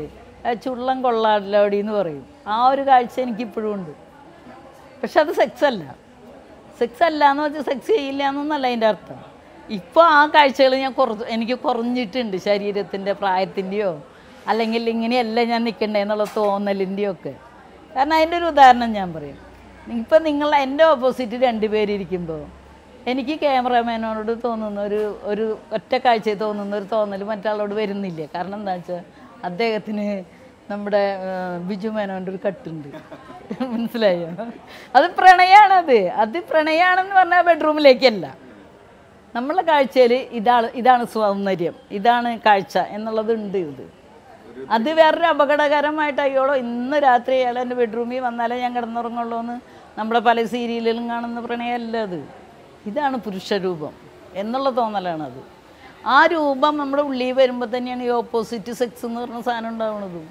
A: "ഏ, ചുള്ളം കൊള്ളാടിലോടി എന്ന് പറയും ആ ഒരു കാഴ്ച എനിക്കിപ്പോഴും ഉണ്ട് പക്ഷെ അത് സെക്സ് അല്ല സെക്സ് അല്ല എന്ന് വെച്ചാൽ സെക്സ് ചെയ്യില്ല എന്നൊന്നല്ല അതിൻ്റെ അർത്ഥം ഇപ്പോൾ ആ കാഴ്ചകൾ ഞാൻ കുറച്ച് എനിക്ക് കുറഞ്ഞിട്ടുണ്ട് ശരീരത്തിൻ്റെ പ്രായത്തിൻ്റെയോ അല്ലെങ്കിൽ ഇങ്ങനെയല്ല ഞാൻ നിൽക്കണ്ടേ എന്നുള്ള തോന്നലിൻ്റെയോ ഒക്കെ കാരണം അതിൻ്റെ ഒരു ഉദാഹരണം ഞാൻ പറയും ഇപ്പം നിങ്ങൾ എൻ്റെ ഓപ്പോസിറ്റ് രണ്ട് പേരിയ്ക്കുമ്പോൾ എനിക്ക് ക്യാമറാമാനോട് തോന്നുന്ന ഒരു ഒരു ഒറ്റ കാഴ്ചയിൽ തോന്നുന്ന ഒരു തോന്നൽ മറ്റാളോട് വരുന്നില്ല കാരണം എന്താ വെച്ചാൽ അദ്ദേഹത്തിന് നമ്മുടെ ആ, ബിജു മേനോൻ്റെ ഒരു കട്ടുണ്ട് മനസ്സിലായോ അത് പ്രണയാണത് അത് പ്രണയാണെന്ന് പറഞ്ഞാൽ ബെഡ്റൂമിലേക്കല്ല നമ്മളെ കാഴ്ചയിൽ ഇതാണ് ഇതാണ് സൗന്ദര്യം ഇതാണ് കാഴ്ച എന്നുള്ളതുണ്ട് ഇത് അത് വേറൊരു അപകടകരമായിട്ട് അയ്യോളോ ഇന്ന് രാത്രി അയാൾ എൻ്റെ ബെഡ്റൂമിൽ വന്നാലേ ഞാൻ കിടന്നുറങ്ങുള്ളൂ എന്ന് നമ്മുടെ പല സീരിയലിലും കാണുന്ന പ്രണയമല്ല അത് ഇതാണ് പുരുഷരൂപം എന്നുള്ള തോന്നലാണത് ആ രൂപം നമ്മുടെ ഉള്ളിൽ വരുമ്പോൾ തന്നെയാണ് ഈ ഓപ്പോസിറ്റ് സെക്സ് എന്ന് പറഞ്ഞ സാധനം ഉണ്ടാവുന്നതും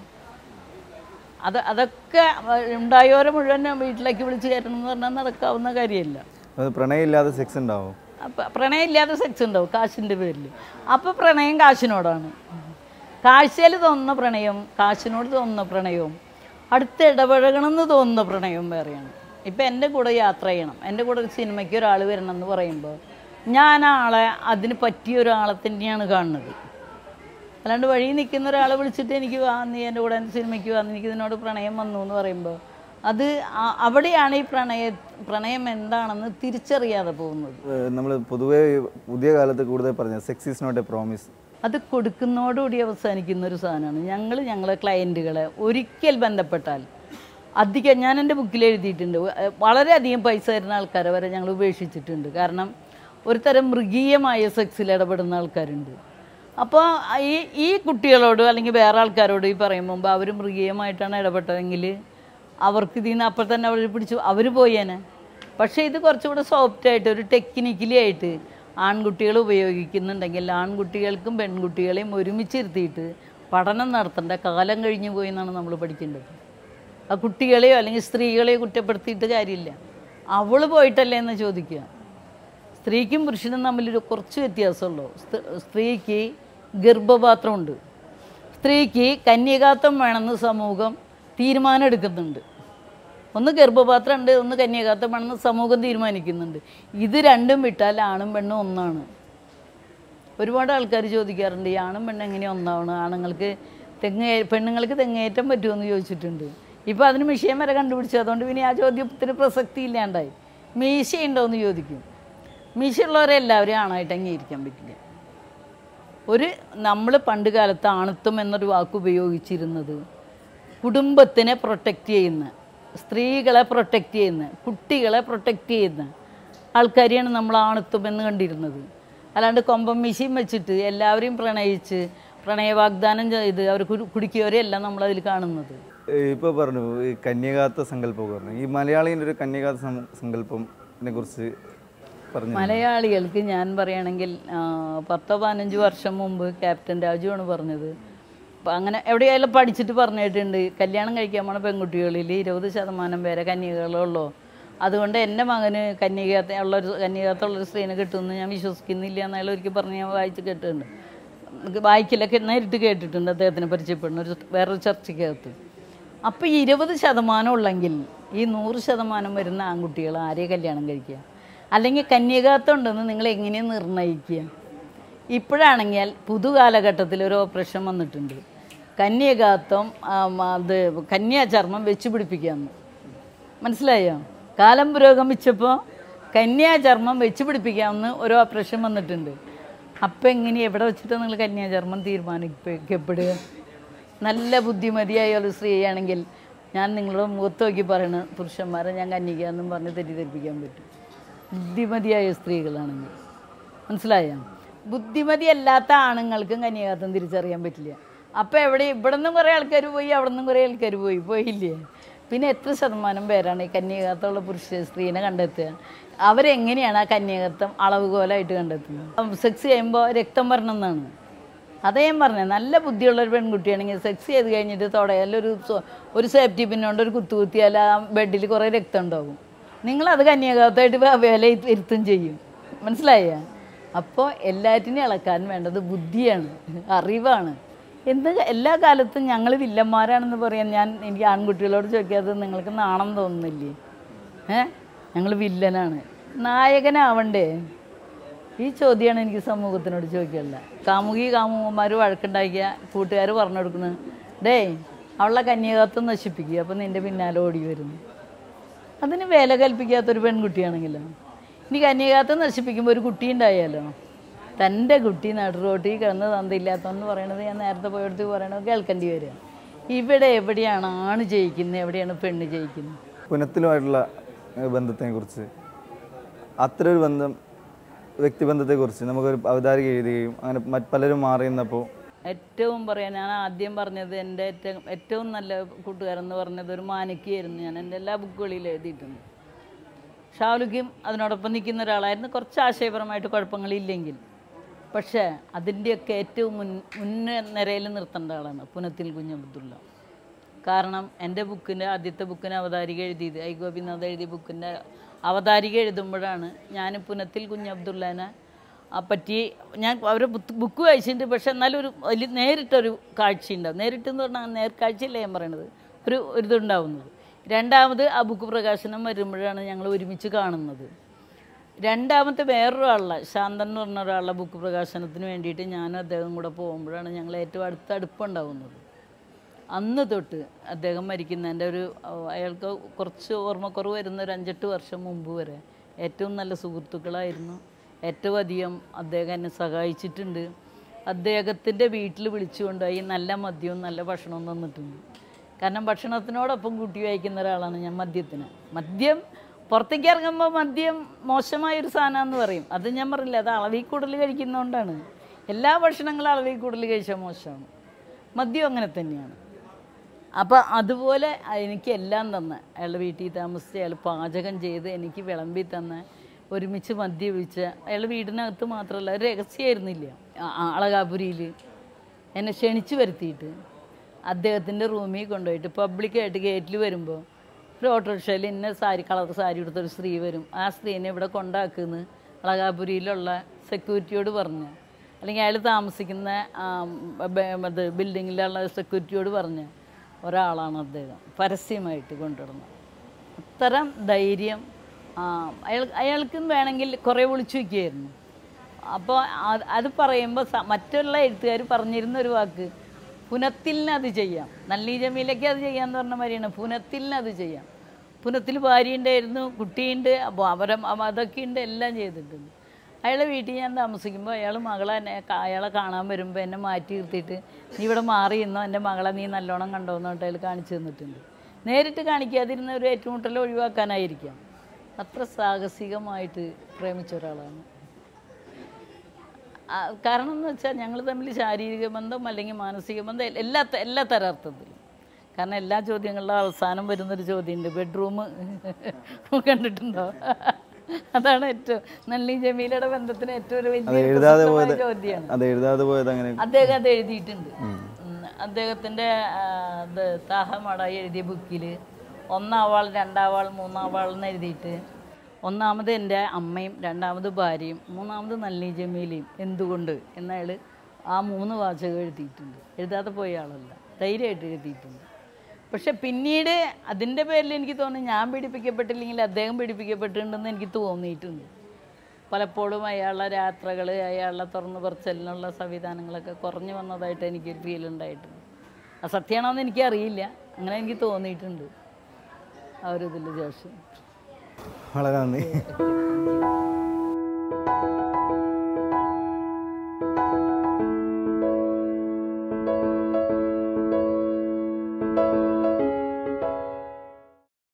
A: അത് അതൊക്കെ ഉണ്ടായവരെ മുഴുവൻ വീട്ടിലേക്ക് വിളിച്ച് കയറ്റണം എന്ന് പറഞ്ഞാൽ നടക്കാവുന്ന കാര്യമല്ല
B: അത് പ്രണയമില്ലാതെ സെക്സ് ഉണ്ടാവും
A: അപ്പം പ്രണയം ഇല്ലാതെ സെക്സ് ഉണ്ടാവും കാശിൻ്റെ പേരിൽ അപ്പോൾ പ്രണയം കാശിനോടാണ് കാഴ്ചയിൽ തോന്നുന്ന പ്രണയം കാശിനോട് തോന്നുന്ന പ്രണയവും അടുത്ത് ഇടപഴകണമെന്ന് തോന്നുന്ന പ്രണയവും വേറെയാണ് ഇപ്പം എൻ്റെ കൂടെ യാത്ര ചെയ്യണം എൻ്റെ കൂടെ ഒരു സിനിമയ്ക്ക് ഒരാൾ വരണം എന്ന് പറയുമ്പോൾ ഞാൻ ആ ആളെ അതിന് പറ്റിയ ഒരാളെ തന്നെയാണ് കാണുന്നത് അല്ലാണ്ട് വഴി നിൽക്കുന്ന ഒരാളെ വിളിച്ചിട്ട് എനിക്ക് വാ നീ എൻ്റെ കൂടെ സിനിമയ്ക്ക് വന്ന് എനിക്ക് ഇതിനോട് പ്രണയം വന്നു എന്ന് പറയുമ്പോൾ അത് ആ- അവിടെയാണ് ഈ പ്രണയ പ്രണയം എന്താണെന്ന് തിരിച്ചറിയാതെ പോകുന്നത്
B: നമ്മൾ പൊതുവേ പുതിയ കാലത്ത് കൂടുതൽ പറഞ്ഞ sex is not a promise
A: അത് കൊടുക്കുന്നതോടുകൂടി അവസാനിക്കുന്ന ഒരു സാധനമാണ് ഞങ്ങൾ ഞങ്ങളെ ക്ലയൻറ്റുകളെ ഒരിക്കൽ ബന്ധപ്പെട്ടാൽ അധികം ഞാൻ എൻ്റെ ബുക്കിൽ എഴുതിയിട്ടുണ്ട് വ- വളരെയധികം പൈസ തരുന്ന ആൾക്കാരെ വരെ ഞങ്ങൾ ഉപേക്ഷിച്ചിട്ടുണ്ട് കാരണം ഒരു തരം മൃഗീയമായ സെക്സിൽ ഇടപെടുന്ന ആൾക്കാരുണ്ട് അപ്പോൾ ഈ ഈ കുട്ടികളോട് അല്ലെങ്കിൽ വേറെ ആൾക്കാരോട് ഈ പറയും മുമ്പ് അവർ മൃഗീയമായിട്ടാണ് ഇടപെട്ടതെങ്കിൽ അവർക്ക് ഇതിൽ നിന്ന് അപ്പോൾ തന്നെ അവർ പിടിച്ചു അവർ പോയേനെ പക്ഷേ ഇത് കുറച്ചുകൂടെ സോഫ്റ്റ് ആയിട്ട് ഒരു ടെക്നിക്കലി ആയിട്ട് ആൺകുട്ടികൾ ഉപയോഗിക്കുന്നുണ്ടെങ്കിൽ ആൺകുട്ടികൾക്കും പെൺകുട്ടികളെയും ഒരുമിച്ചിരുത്തിയിട്ട് പഠനം നടത്തേണ്ട കാലം കഴിഞ്ഞു പോയി എന്നാണ് നമ്മൾ പഠിക്കേണ്ടത് ആ കുട്ടികളെയോ അല്ലെങ്കിൽ സ്ത്രീകളെയോ കുറ്റപ്പെടുത്തിയിട്ട് കാര്യമില്ല അവൾ പോയിട്ടല്ലേ എന്ന് ചോദിക്കുക സ്ത്രീക്കും പുരുഷനും തമ്മിലൊരു കുറച്ച് വ്യത്യാസമുള്ളൂ സ്ത- സ്ത്രീക്ക് ഗർഭപാത്രമുണ്ട് സ്ത്രീക്ക് കന്യകാത്വം വേണമെന്ന് സമൂഹം തീരുമാനം എടുക്കുന്നുണ്ട് ഒന്ന് ഗർഭപാത്രം ഉണ്ട് ഒന്ന് കന്യകാത്വം വേണമെന്ന് സമൂഹം തീരുമാനിക്കുന്നുണ്ട് ഇത് രണ്ടും വിട്ടാൽ ആണും പെണ്ണും ഒന്നാണ് ഒരുപാട് ആൾക്കാർ ചോദിക്കാറുണ്ട് ഈ ആണും പെണ്ണും എങ്ങനെയാണ് ഒന്നാവണം ആണുങ്ങൾക്ക് തെങ്ങ് പെണ്ണുങ്ങൾക്ക് തെങ്ങേറ്റം പറ്റുമെന്ന് ചോദിച്ചിട്ടുണ്ട് ഇപ്പോൾ അതിന് വിഷയം വരെ കണ്ടുപിടിച്ചു അതുകൊണ്ട് പിന്നെ ആ ചോദ്യത്തിന് പ്രസക്തി ഇല്ലാണ്ടായി മീശയുണ്ടോ എന്ന് ചോദിക്കും മീശയുള്ളവരെ എല്ലാവരെയും ആണായിട്ട് അംഗീകരിക്കാൻ പറ്റില്ല ഒരു നമ്മൾ പണ്ട് കാലത്ത് ആണത്വം എന്നൊരു വാക്ക് ഉപയോഗിച്ചിരുന്നത് കുടുംബത്തിനെ പ്രൊട്ടക്റ്റ് ചെയ്യുന്ന സ്ത്രീകളെ പ്രൊട്ടക്റ്റ് ചെയ്യുന്ന കുട്ടികളെ പ്രൊട്ടക്റ്റ് ചെയ്യുന്ന ആൾക്കാരെയാണ് നമ്മൾ ആണത്വം എന്ന് കണ്ടിരുന്നത് അല്ലാണ്ട് കൊമ്പം മിശിയും വെച്ചിട്ട് എല്ലാവരെയും പ്രണയിച്ച് പ്രണയ വാഗ്ദാനം ചെയ്ത് അവർ കുടി- കുടിക്കിയവരെയല്ല നമ്മളതിൽ കാണുന്നത്
B: ഇപ്പോൾ പറഞ്ഞു ഈ കന്യകാത്ത സങ്കല്പമൊക്കെ പറഞ്ഞു ഈ മലയാളീൻ്റെ ഒരു കന്യകാത്ത സം- സങ്കല്പത്തിനെ കുറിച്ച് പറഞ്ഞു
A: മലയാളികൾക്ക് ഞാൻ പറയുകയാണെങ്കിൽ ആ, പത്തോ പതിനഞ്ച് വർഷം മുമ്പ് ക്യാപ്റ്റൻ രാജുവാണ് പറഞ്ഞത് അപ്പം അങ്ങനെ എവിടെയായാലും പഠിച്ചിട്ട് പറഞ്ഞിട്ടുണ്ട് കല്യാണം കഴിക്കാൻ പോണ പെൺകുട്ടികളിൽ ഇരുപത് ശതമാനം പേരെ കന്യകകളുള്ളൂ അതുകൊണ്ട് എൻ്റെ മകന് കന്യകാത്ത ഉള്ളൊരു കന്യകാത്തുള്ളൊരു സ്ത്രീനെ കിട്ടുമെന്ന് ഞാൻ വിശ്വസിക്കുന്നില്ല എന്നയാൾ ഒരിക്കൽ പറഞ്ഞ് ഞാൻ വായിച്ച് കേട്ടിട്ടുണ്ട് നമുക്ക് വായിക്കലൊക്കെ നേരിട്ട് കേട്ടിട്ടുണ്ട് അദ്ദേഹത്തിനെ പരിചയപ്പെടുന്ന ഒരു വേറൊരു ചർച്ചയ്ക്കകത്ത് അപ്പോൾ ഈ ഇരുപത് ശതമാനം ഉള്ളെങ്കിൽ ഈ നൂറ് ശതമാനം വരുന്ന ആൺകുട്ടികൾ ആരെയും കല്യാണം കഴിക്കുക അല്ലെങ്കിൽ കന്യകാത്വം ഉണ്ടെന്ന് നിങ്ങൾ എങ്ങനെയാണ് നിർണ്ണയിക്കുക ഇപ്പോഴാണെങ്കിൽ പുതുകാലഘട്ടത്തിൽ ഒരു ഓപ്പറേഷൻ വന്നിട്ടുണ്ട് കന്യകാത്വം ആം, അത് കന്യാചർമ്മം വെച്ച് പിടിപ്പിക്കാമെന്ന് മനസ്സിലായോ കാലം പുരോഗമിച്ചപ്പോൾ കന്യാചർമ്മം വെച്ച് പിടിപ്പിക്കാമെന്ന് ഒരു ഓപ്പറേഷൻ വന്നിട്ടുണ്ട് അപ്പം എങ്ങനെ എവിടെ വെച്ചിട്ടാണ് നിങ്ങൾ കന്യാചർമ്മം തീരുമാനിക്കപ്പെടുക നല്ല ബുദ്ധിമതിയായ ഒരു സ്ത്രീയാണെങ്കിൽ ഞാൻ നിങ്ങളോട് മുഖത്ത് നോക്കി പറയണ പുരുഷന്മാരെ ഞാൻ കന്യകാന്നും പറഞ്ഞ് തെറ്റിദ്ധരിപ്പിക്കാൻ പറ്റും ബുദ്ധിമതിയായ സ്ത്രീകളാണെങ്കിൽ മനസ്സിലായോ ബുദ്ധിമതി അല്ലാത്ത ആണുങ്ങൾക്കും കന്യാകാത്വം തിരിച്ചറിയാൻ പറ്റില്ല അപ്പോൾ എവിടെ ഇവിടെ നിന്നും കുറേ ആൾക്കാർ പോയി അവിടെ നിന്നും കുറേ ആൾക്കാർ പോയി പോയില്ലേ പിന്നെ എത്ര ശതമാനം പേരാണ് ഈ കന്യാകാത്വമുള്ള പുരുഷ സ്ത്രീനെ കണ്ടെത്തുക അവരെങ്ങനെയാണ് ആ കന്യാകത്വം അളവുകോലായിട്ട് കണ്ടെത്തുന്നത് സെക്സ് ചെയ്യുമ്പോൾ രക്തം വരണം എന്നാണ് അതേ ഞാൻ പറഞ്ഞത് നല്ല ബുദ്ധിയുള്ള ഒരു പെൺകുട്ടിയാണെങ്കിൽ സെക്സ് ചെയ്ത് കഴിഞ്ഞിട്ട് തുടയാൽ ഒരു സോ- ഒരു സേഫ്റ്റി പിന്നോണ്ട് ഒരു കുത്തു കുത്തിയാൽ ആ ബെഡിൽ കുറേ രക്തം ഉണ്ടാകും നിങ്ങളത് കന്യാകാത്തായിട്ട് വില ഇരുത്തും ചെയ്യും മനസ്സിലായ അപ്പോൾ എല്ലാറ്റിനും ഇളക്കാൻ വേണ്ടത് ബുദ്ധിയാണ് അറിവാണ് എന്ത് എല്ലാ കാലത്തും ഞങ്ങൾ വില്ലന്മാരാണെന്ന് പറയാൻ ഞാൻ എനിക്ക് ആൺകുട്ടികളോട് ചോദിക്കാതെ നിങ്ങൾക്ക് നാണം തോന്നുന്നില്ലേ ഏ ഞങ്ങൾ വില്ലനാണ് നായകനാവണ്ടേ ഈ ചോദ്യമാണ് എനിക്ക് സമൂഹത്തിനോട് ചോദിക്കാനുള്ളത് കാമുകി കാമുകന്മാർ വഴക്കുണ്ടാക്കിയ കൂട്ടുകാർ പറഞ്ഞു കൊടുക്കുന്നത് ഡേ അവളെ കന്യാകത്വം നശിപ്പിക്കുക അപ്പം നിൻ്റെ പിന്നാലെ ഓടി വരുന്നു അതിന് വില കൽപ്പിക്കാത്തൊരു പെൺകുട്ടിയാണെങ്കിലോ ഇനി കന്യാകത്വം നശിപ്പിക്കുമ്പോൾ ഒരു കുട്ടി ഉണ്ടായാലോ തൻ്റെ കുട്ടി നടുറോട്ടിൽ കിടന്ന് തന്തയില്ലാത്തതെന്ന് പറയണത് ഞാൻ നേരത്തെ പോയെടുത്ത് പറയണത് കേൾക്കേണ്ടി വരിക ഇവിടെ എവിടെയാണ് ആണ് ജയിക്കുന്നത് എവിടെയാണ് പെണ്ണ് ജയിക്കുന്നത്
B: പുനത്തിലുമായിട്ടുള്ള ബന്ധത്തെക്കുറിച്ച് അത്ര ഒരു ബന്ധം വ്യക്തിബന്ധത്തെക്കുറിച്ച് നമുക്കൊരു അവതാരിക എഴുതുകയും അങ്ങനെ മറ്റ് പലരും മാറി നിന്നപ്പോൾ
A: ഏറ്റവും പറയാൻ ഞാൻ ആദ്യം പറഞ്ഞത് എൻ്റെ ഏറ്റവും ഏറ്റവും നല്ല കൂട്ടുകാരെന്ന് പറഞ്ഞത് ഒരു മാനക്കിയായിരുന്നു ഞാൻ എൻ്റെ എല്ലാ ബുക്കുകളിലും എഴുതിയിട്ടുണ്ട് ഷാവുലിക്കും അതിനോടൊപ്പം നിൽക്കുന്ന ഒരാളായിരുന്നു കുറച്ച് ആശയപരമായിട്ട് കുഴപ്പങ്ങളില്ലെങ്കിൽ പക്ഷേ അതിൻ്റെയൊക്കെ ഏറ്റവും മുൻ മുന്നേ നിരയിൽ നിർത്തേണ്ട ആളാണ് പുനത്തിൽ കുഞ്ഞബ്ദുള്ള കാരണം എൻ്റെ ബുക്കിൻ്റെ ആദ്യത്തെ ബുക്കിന് അവതാരിക എഴുതിയത് ഐ ഗോപിനാഥ് എഴുതിയ ബുക്കിൻ്റെ അവതാരിക എഴുതുമ്പോഴാണ് ഞാൻ പുനത്തിൽ കുഞ്ഞബ്ദുള്ളനെ ആ പറ്റി ഞാൻ അവരെ ബുക്ക് വായിച്ചിട്ടുണ്ട് പക്ഷെ എന്നാലും ഒരു വലിയ നേരിട്ടൊരു കാഴ്ചയുണ്ടാവും നേരിട്ടെന്ന് പറഞ്ഞാൽ നേർക്കാഴ്ചയല്ല ഞാൻ പറയണത് ഒരു ഒരു ഇതുണ്ടാവുന്നത് രണ്ടാമത് ആ ബുക്ക് പ്രകാശനം വരുമ്പോഴാണ് ഞങ്ങൾ ഒരുമിച്ച് കാണുന്നത് രണ്ടാമത്തെ വേറൊരാളുടെ ശാന്തൻ എന്ന് പറഞ്ഞ ഒരാളുടെ ബുക്ക് പ്രകാശനത്തിന് വേണ്ടിയിട്ട് ഞാനും അദ്ദേഹം കൂടെ പോകുമ്പോഴാണ് ഞങ്ങൾ ഏറ്റവും അടുത്ത അടുപ്പുണ്ടാവുന്നത് അന്ന് തൊട്ട് അദ്ദേഹം മരിക്കുന്നതിൻ്റെ ഒരു അഹ് അയാൾക്ക് കുറച്ച് ഓർമ്മക്കുറവ് വരുന്ന ഒരു അഞ്ചെട്ട് വർഷം മുമ്പ് വരെ ഏറ്റവും നല്ല സുഹൃത്തുക്കളായിരുന്നു ഏറ്റവും അധികം അദ്ദേഹം എന്നെ സഹായിച്ചിട്ടുണ്ട് അദ്ദേഹത്തിൻ്റെ വീട്ടിൽ വിളിച്ചുകൊണ്ടുപോയി നല്ല മദ്യവും നല്ല ഭക്ഷണവും തന്നിട്ടുണ്ട് കാരണം ഭക്ഷണത്തിനോടൊപ്പം കൂട്ടി വായിക്കുന്ന ഒരാളാണ് ഞാൻ മദ്യത്തിന് മദ്യം പുറത്തേക്ക് ഇറങ്ങുമ്പോൾ മദ്യം മോശമായൊരു സാധനമെന്ന് പറയും അത് ഞാൻ പറയില്ല അത് അളവിൽ കൂടുതൽ കഴിക്കുന്നതുകൊണ്ടാണ് എല്ലാ ഭക്ഷണങ്ങളും അളവിൽ കൂടുതൽ കഴിച്ചാൽ മോശമാണ് മദ്യം അങ്ങനെ തന്നെയാണ് അപ്പോൾ അതുപോലെ എനിക്ക് എല്ലാം തന്ന് അയാളുടെ വീട്ടിൽ താമസിച്ച് അയാൾ പാചകം ചെയ്ത് എനിക്ക് വിളമ്പി തന്ന് ഒരുമിച്ച് മദ്യപിച്ച് അയാളുടെ വീടിനകത്ത് മാത്രമല്ല ഒരു രഹസ്യമായിരുന്നില്ല ആ- ആ അളകാപുരിയിൽ എന്നെ ക്ഷണിച്ച് വരുത്തിയിട്ട് അദ്ദേഹത്തിൻ്റെ റൂമിൽ കൊണ്ടുപോയിട്ട് പബ്ലിക്കായിട്ട് ഗേറ്റിൽ വരുമ്പോൾ ഒരു ഓട്ടോറിക്ഷയിൽ ഇന്ന സാരി കളർ സാരി എടുത്തൊരു സ്ത്രീ വരും ആ സ്ത്രീനെ ഇവിടെ കൊണ്ടാക്കുന്നു അളകാപുരിയിലുള്ള സെക്യൂരിറ്റിയോട് പറഞ്ഞു അല്ലെങ്കിൽ അയാൾ താമസിക്കുന്ന ആ, ബ- അത് ബിൽഡിങ്ങിലുള്ള സെക്യൂരിറ്റിയോട് പറഞ്ഞ് ഒരാളാണ് അദ്ദേഹം പരസ്യമായിട്ട് കൊണ്ടുവരുന്നത് അത്തരം ധൈര്യം ആ, അയാൾ അയാൾക്കും വേണമെങ്കിൽ കുറേ വിളിച്ചു വയ്ക്കുമായിരുന്നു അപ്പോൾ അത് അത് പറയുമ്പോൾ സ- മറ്റുള്ള എഴുത്തുകാർ പറഞ്ഞിരുന്ന ഒരു വാക്ക് പുനത്തിലിന് അത് ചെയ്യാം നല്ലി ജമീലയ്ക്ക് അത് ചെയ്യാന്ന് പറഞ്ഞ മാതിരിയാണ് പുനത്തിലിന് അത് ചെയ്യാം പുനത്തിൽ ഭാര്യ ഉണ്ടായിരുന്നു കുട്ടിയുണ്ട് അപ്പോൾ അവരെ അവ- അതൊക്കെ ഉണ്ട് എല്ലാം ചെയ്തിട്ടുണ്ട് അയാളെ വീട്ടിൽ ഞാൻ താമസിക്കുമ്പോൾ അയാൾ മകളെ എന്നെ കാ- അയാളെ കാണാൻ വരുമ്പോൾ എന്നെ മാറ്റി നിർത്തിയിട്ട് നീ ഇവിടെ മാറി നിന്നോ എൻ്റെ മകളെ നീ നല്ലോണം കണ്ടോ എന്ന് പറഞ്ഞിട്ട് അയാൾ കാണിച്ചു തന്നിട്ടുണ്ട് നേരിട്ട് കാണിക്കാതിരുന്ന ഒരു ഏറ്റുമുട്ടൽ ഒഴിവാക്കാനായിരിക്കാം അത്ര സാഹസികമായിട്ട് പ്രേമിച്ച ഒരാളാണ് ആ, കാരണം എന്ന് വെച്ചാൽ ഞങ്ങൾ തമ്മിൽ ശാരീരിക ബന്ധം അല്ലെങ്കിൽ മാനസിക ബന്ധം എ- എല്ലാ ത- എല്ലാ തരം അർത്ഥത്തിലും കാരണം എല്ലാ ചോദ്യങ്ങളിലും അവസാനം വരുന്നൊരു ചോദ്യമുണ്ട് ബെഡ്റൂം കണ്ടിട്ടുണ്ടോ അതാണ് ഏറ്റവും നല്ലി ജമീലയുടെ ബന്ധത്തിന് ഏറ്റവും ഒരു
B: അത്
A: വലിയ
B: എഴുതാതെ
A: പ്രസക്തമായ
B: പോയത്
A: ചോദ്യമാണ്
B: അത് എഴുതാതെ പോയത് അങ്ങനെ
A: അദ്ദേഹം അത് എഴുതിയിട്ടുണ്ട് ഉം. അദ്ദേഹത്തിൻ്റെ ആ, ഇത് താഹമടായി എഴുതിയ ബുക്കിൽ ഒന്നാവാൾ രണ്ടാവാൾ മൂന്നാവാൾ എന്ന് എഴുതിയിട്ട് ഒന്നാമത് എൻ്റെ അമ്മയും രണ്ടാമത് ഭാര്യയും മൂന്നാമത് നല്ലി ജമീലയും എന്തുകൊണ്ട് എന്നയാൾ ആ മൂന്ന് വാചകം എഴുതിയിട്ടുണ്ട് എഴുതാതെ പോയ ആളല്ല ധൈര്യമായിട്ട് എഴുതിയിട്ടുണ്ട് പക്ഷെ പിന്നീട് അതിൻ്റെ പേരിൽ എനിക്ക് തോന്നുന്നു ഞാൻ പീഡിപ്പിക്കപ്പെട്ടില്ലെങ്കിൽ അദ്ദേഹം പീഡിപ്പിക്കപ്പെട്ടിട്ടുണ്ടെന്ന് എനിക്ക് തോന്നിയിട്ടുണ്ട് പലപ്പോഴും അയാളുടെ യാത്രകൾ അയാളുടെ തുറന്നു പറച്ചലിനുള്ള സംവിധാനങ്ങളൊക്കെ കുറഞ്ഞു വന്നതായിട്ട് എനിക്കൊരു ഫീൽ ഉണ്ടായിട്ടുണ്ട് അത് സത്യമാണോ എന്ന് എനിക്കറിയില്ല അങ്ങനെ എനിക്ക് തോന്നിയിട്ടുണ്ട് ആ ഒരു ഇതിൽ ശേഷം
B: വളരെ നന്ദി